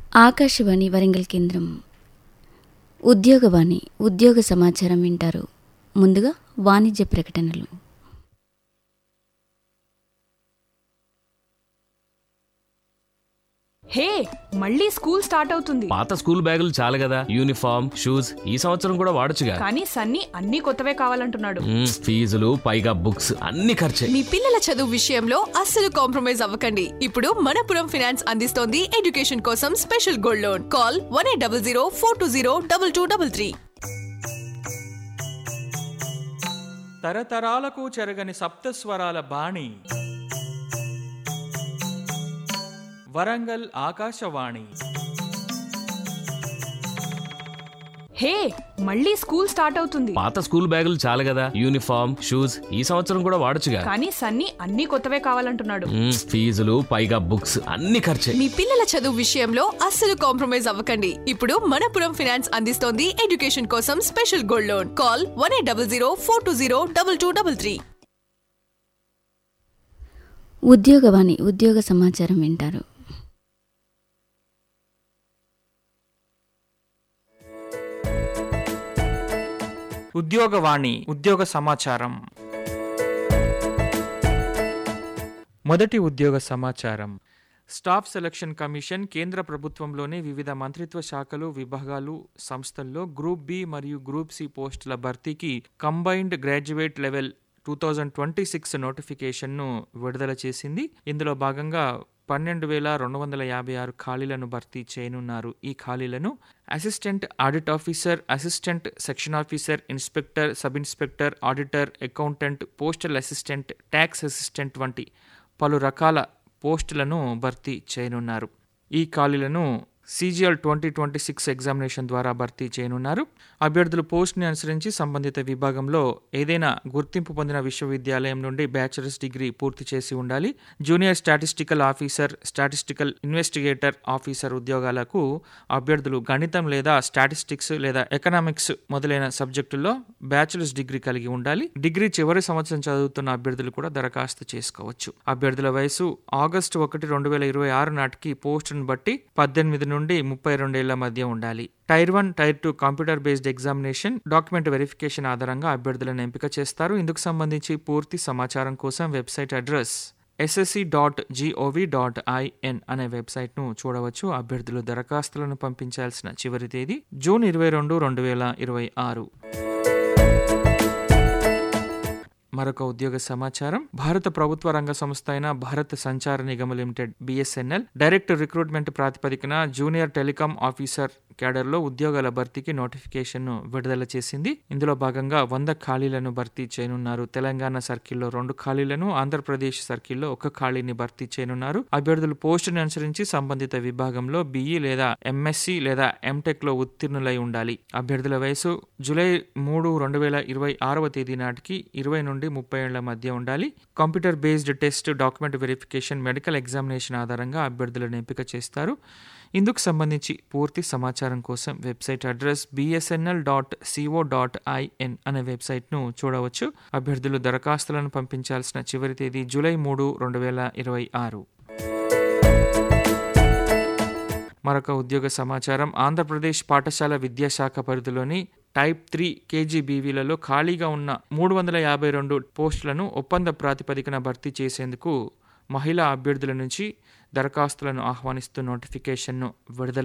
ఆకాశవాణి వరంగల్ కేంద్రం ఉద్యోగవాణి ఉద్యోగ సమాచారం వింటారు ముందుగా వాణిజ్య ప్రకటనలు హే మళ్ళీ స్కూల్ స్టార్ట్ అవుతుంది పాత స్కూల్ బ్యాగులు చాలు కదా యూనిఫామ్ షూస్ ఈ సంవత్సరం కూడా వాడొచ్చుగా కానీ సన్నీ అన్ని కొత్తవే కావాలంటున్నాడు మ్మ్, ఫీజులు పైగా బుక్స్ అన్ని ఖర్చే మీ పిల్లల చదువు విషయంలో అస్సలు కాంప్రమైజ్ అవ్వకండి ఇప్పుడు మనపురం ఫినాన్స్ అందిస్తోంది ఎడ్యుకేషన్ కోసం special gold loan call one eight double zero four two zero double two double three తరతరాలకు చెరగని సప్తస్వరాల బాణి వరంగల్ ఆకాశవాణి హే మళ్ళీ స్కూల్ స్టార్ట్ అవుతుంది పాత స్కూల్ బ్యాగులు చాలు కదా యూనిఫామ్ షూస్ ఈ సంవత్సరం కూడా వాడొచ్చుగా కానీ సన్నీ అన్ని కొత్తవే కావాలంటున్నాడు మ్మ్, ఫీజులు పైగా బుక్స్ అన్ని ఖర్చే మీ పిల్లల చదువు విషయంలో అస్సలు కాంప్రమైజ్ అవ్వకండి ఇప్పుడు మనపురం ఫినాన్స్ అందిస్తోంది ఎడ్యుకేషన్ కోసం special gold loan call one eight double zero four two zero double two double three Udyogavani ఉద్యోగ సమాచారం వింటారు ఉద్యోగవాణి ఉద్యోగ సమాచారం మొదటి ఉద్యోగ సమాచారం స్టాఫ్ సెలక్షన్ కమిషన్ కేంద్ర ప్రభుత్వంలోని వివిధ మంత్రిత్వ శాఖలు విభాగాలు సంస్థల్లో గ్రూప్ బి మరియు గ్రూప్ సి పోస్టుల భర్తీకి combined graduate level two thousand twenty six నోటిఫికేషన్ను విడుదల చేసింది ఇందులో భాగంగా పన్నెండు వేల రెండు వందల యాభై ఆరు ఖాళీలను భర్తీ చేయనున్నారు ఈ ఖాళీలను assistant audit officer assistant section officer inspector sub inspector auditor accountant postal assistant tax assistant వంటి పలు రకాల పోస్టులను భర్తీ చేయనున్నారు ఈ ఖాళీలను CGL twenty twenty six examination ద్వారా భర్తీ చేయనున్నారు అభ్యర్థులు పోస్ట్ని అనుసరించి సంబంధిత విభాగంలో ఏదైనా గుర్తింపు పొందిన విశ్వవిద్యాలయం నుండి బ్యాచిలర్స్ డిగ్రీ పూర్తి చేసి ఉండాలి junior statistical officer statistical investigator officer ఉద్యోగాలకు అభ్యర్థులు గణితం లేదా స్టాటిస్టిక్స్ లేదా ఎకనామిక్స్ మొదలైన సబ్జెక్టుల్లో బ్యాచిలర్స్ డిగ్రీ కలిగి ఉండాలి డిగ్రీ చివరి సంవత్సరం చదువుతున్న అభ్యర్థులు కూడా దరఖాస్తు చేసుకోవచ్చు అభ్యర్థుల వయసు ఆగస్టు ఒకటి రెండు వేల ఇరవై ఆరు నాటికి పోస్టును బట్టి పద్దెనిమిది నుండి ముప్పై రెండేళ్ల మధ్య ఉండాలి tier one tier two computer based examination document verification ఆధారంగా అభ్యర్థులను ఎంపిక చేస్తారు ఇందుకు సంబంధించి పూర్తి సమాచారం కోసం website address SSC dot GOV dot IN అనే వెబ్సైట్ను చూడవచ్చు అభ్యర్థులు దరఖాస్తులను పంపించాల్సిన చివరి తేదీ జూన్ ఇరవై రెండు రెండు వేల ఇరవై ఆరు మరొక ఉద్యోగ సమాచారం భారత ప్రభుత్వ రంగ సంస్థ అయిన Bharat Sanchar Nigam limited BSNL direct recruitment ప్రాతిపదికన జూనియర్ టెలికాం ఆఫీసర్ క్యాడర్లో ఉద్యోగాల భర్తీకి నోటిఫికేషన్ను విడుదల చేసింది ఇందులో భాగంగా వంద ఖాళీలను భర్తీ చేయనున్నారు తెలంగాణ సర్కిల్లో రెండు ఖాళీలను ఆంధ్రప్రదేశ్ సర్కిల్లో ఒక ఖాళీని భర్తీ చేయనున్నారు అభ్యర్థులు పోస్టును అనుసరించి సంబంధిత విభాగంలో బిఈ లేదా ఎంఎస్సి లేదా ఎంటెక్ లో ఉత్తీర్ణులై ఉండాలి అభ్యర్థుల వయసు జూలై మూడు రెండు వేల ఇరవై ఆరవ తేదీ నాటికి ఇరవై నుండి ముప్పై ఏళ్ల మధ్య ఉండాలి computer based test document verification medical examination ఆధారంగా అభ్యర్థులను ఎంపిక చేస్తారు ఇందుకు సంబంధించి పూర్తి సమాచారం కోసం website address BSNL dot CO dot IN అనే వెబ్సైట్ను చూడవచ్చు అభ్యర్థులు దరఖాస్తులను పంపించాల్సిన చివరి తేదీ జూలై మూడు రెండు వేల ఇరవై ఆరు మరొక ఉద్యోగ సమాచారం ఆంధ్రప్రదేశ్ పాఠశాల విద్యాశాఖ పరిధిలోని టైప్ త్రీ కేజీబీవీలలో ఖాళీగా ఉన్న మూడు వందల యాభై రెండు పోస్టులను ఒప్పంద ప్రాతిపదికన భర్తీ చేసేందుకు మహిళా అభ్యర్థుల నుంచి దరఖాస్తులను ఆహ్వానిస్తూ నోటిఫికేషన్ను విడుదల